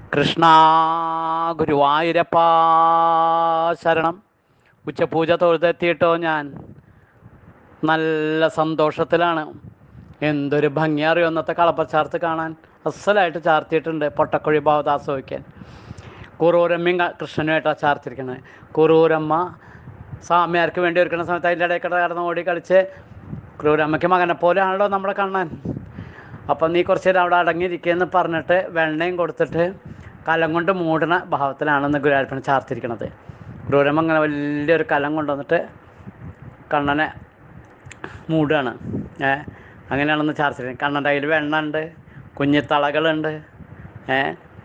കൃഷ്ണ ഗുരുവായൂരപ്പ ശരണം ഉച്ചപൂജ തൊഴുതെത്തിയിട്ടോ ഞാൻ നല്ല സന്തോഷത്തിലാണ് എന്തൊരു ഭംഗി അറിയോ ഇന്നത്തെ കളപ്പച്ചാർത്ത് കാണാൻ അസലായിട്ട് ചാർത്തിയിട്ടുണ്ട് പൊട്ടക്കുഴി ഭാവദാസ് വയ്ക്കാൻ കുറൂരമ്മയും ക- കൃഷ്ണനുമായിട്ടാണ് ചാർത്തിരിക്കുന്നത് കുറൂരമ്മ സ്വാമിയാർക്ക് വേണ്ടി ഒരുക്കുന്ന സമയത്ത് അതിൻ്റെ ഇടയിൽ കൂടെ കടന്ന് ഓടി കളിച്ച് ക്രൂരമ്മയ്ക്ക് മകനെ പോലെയാണല്ലോ നമ്മളെ കാണാൻ അപ്പം നീ കുറച്ച് നേരം അവിടെ അടങ്ങിയിരിക്കുകയെന്ന് പറഞ്ഞിട്ട് വെണ്ണയും കൊടുത്തിട്ട് കലം കൊണ്ട് മൂടണ ഭാവത്തിലാണെന്ന് ഗുരുവായൂരപ്പനെ ചാർത്തിരിക്കണത് ക്രൂരമ്മ അങ്ങനെ വലിയൊരു കലം കൊണ്ടുവന്നിട്ട് കണ്ണനെ മൂടുകയാണ് ഏ അങ്ങനെയാണെന്ന് ചാർത്തിരിക്കുന്നത് കണ്ണൻ്റെ കയ്യിൽ വെണ്ണ ഉണ്ട് കുഞ്ഞിത്തളകളുണ്ട് ഏ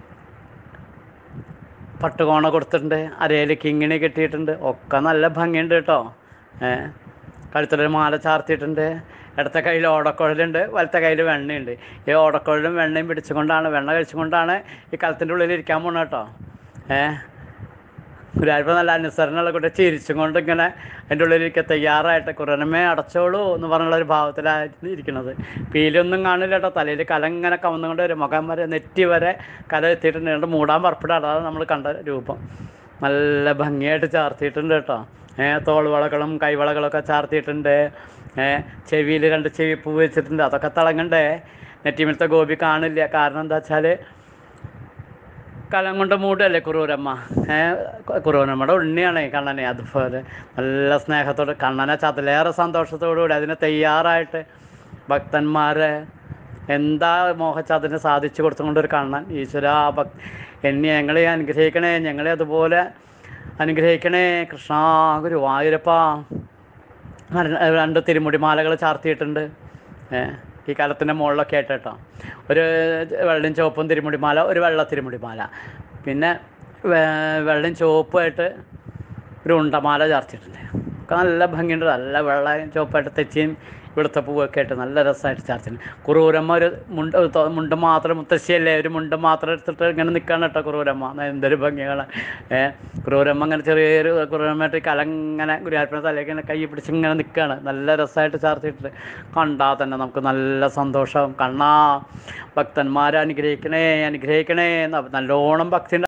പട്ടുകോണ കൊടുത്തിട്ടുണ്ട് അരയിൽ കിങ്ങിണി കെട്ടിയിട്ടുണ്ട് ഒക്കെ നല്ല ഭംഗിയുണ്ട് കേട്ടോ ഏ കഴുത്തിലൊരു മാല ചാർത്തിയിട്ടുണ്ട് ഇടത്തെ കയ്യിൽ ഓടക്കുഴലുണ്ട് വലത്തെ കയ്യിൽ വെണ്ണയുണ്ട് ഈ ഓടക്കുഴലും വെണ്ണയും പിടിച്ചുകൊണ്ടാണ് വെണ്ണ കഴിച്ചുകൊണ്ടാണ് ഈ കലത്തിൻ്റെ ഉള്ളിൽ ഇരിക്കാൻ പോണത് കേട്ടോ ഏ ഗുരുവായൂരപ്പൻ നല്ല അനുസരണമുള്ള കുട്ടി ചിരിച്ചും കൊണ്ട് ഇങ്ങനെ അതിൻ്റെ ഉള്ളിലിരിക്കുക തയ്യാറായിട്ട് കുറനമേ അടച്ചോളൂ എന്ന് പറഞ്ഞുള്ള ഒരു ഭാവത്തിലായിരുന്നു ഇരിക്കുന്നത് പീലൊന്നും കാണില്ല കേട്ടോ തലയിൽ കല ഇങ്ങനെ കവന്നുകൊണ്ട് വരും മുഖം വരെ നെറ്റി വരെ കല എത്തിയിട്ടുണ്ട് എന്നിട്ട് മൂടാൻ പുറപ്പെടുക അതാണ് നമ്മൾ കണ്ട രൂപം നല്ല ഭംഗിയായിട്ട് ചാർത്തിയിട്ടുണ്ട് കേട്ടോ ഏ തോൾവളകളും കൈവളകളൊക്കെ ചാർത്തിയിട്ടുണ്ട് ഏ ചെവിയിൽ രണ്ട് ചെവിപ്പൂ വെച്ചിട്ടുണ്ട് അതൊക്കെ തിളങ്ങണ്ടേ നെറ്റിമിലത്തെ ഗോപി കാണില്ല കാരണം എന്താ വെച്ചാൽ കലം കൊണ്ട് മൂടല്ലേ കുറൂരമ്മ ഏ കുറൂരമ്മയുടെ ഉണ്ണിയാണ് കണ്ണനെ അതുപോലെ നല്ല സ്നേഹത്തോടെ കണ്ണനെ ചതിലേറെ സന്തോഷത്തോടുകൂടി അതിന് തയ്യാറായിട്ട് ഭക്തന്മാരെ എന്താ മോഹിച്ച് അതിനെ സാധിച്ചു കൊടുത്തുകൊണ്ടൊരു കണ്ണൻ ഈശ്വര ഭക് എന്നെ ഞങ്ങളെ അനുഗ്രഹിക്കണേ ഞങ്ങളെ അതുപോലെ അനുഗ്രഹിക്കണേ കൃഷ്ണ ഗുരുവായൂരപ്പ മര- രണ്ട് തിരുമുടിമാലകൾ ചാർത്തിയിട്ടുണ്ട് ഏ, ഈ കാലത്തിൻ്റെ മുകളിലൊക്കെ ആയിട്ട് കേട്ടോ ഒരു വെള്ളയും ചുവപ്പും തിരുമുടിമാല ഒരു വെള്ള തിരുമുടിമാല പിന്നെ വെ- വെള്ളയും ചുവപ്പുമായിട്ട് ഒരു ഉണ്ടമാല ചാർത്തിയിട്ടുണ്ട് ഒക്കെ നല്ല ഭംഗിയുണ്ട് നല്ല വെള്ളയും ചുവപ്പായിട്ട് തെച്ചിയും ഇവിടുത്തെ പൂവൊക്കെ ആയിട്ട് നല്ല രസമായിട്ട് ചാർത്തിട്ടുണ്ട് കുറൂരമ്മ ഒരു മുണ്ട് തൊ- മുണ്ട് മാത്രം മുത്തശ്ശിയല്ലേ ഒരു മുണ്ട് മാത്രം എടുത്തിട്ട് ഇങ്ങനെ നിൽക്കുകയാണ് കേട്ടോ കുറൂരമ്മ എന്നാ എന്തൊരു ഭംഗികളാണ് ഏഹ് കുറൂരമ്മ ഇങ്ങനെ ചെറിയൊരു കുറൂരമ്മയായിട്ട് ഈ കലങ്ങനെ ഗുരുവായൂരപ്പനെ തലേക്ക് ഇങ്ങനെ കൈ പിടിച്ച് ഇങ്ങനെ നിൽക്കുകയാണ് നല്ല രസമായിട്ട് ചാർത്തിയിട്ടുണ്ട് കണ്ടാൽ തന്നെ നമുക്ക് നല്ല സന്തോഷം കണ്ണാ ഭക്തന്മാരെ അനുഗ്രഹിക്കണേ അനുഗ്രഹിക്കണേ എന്ന് നല്ലോണം ഭക്തി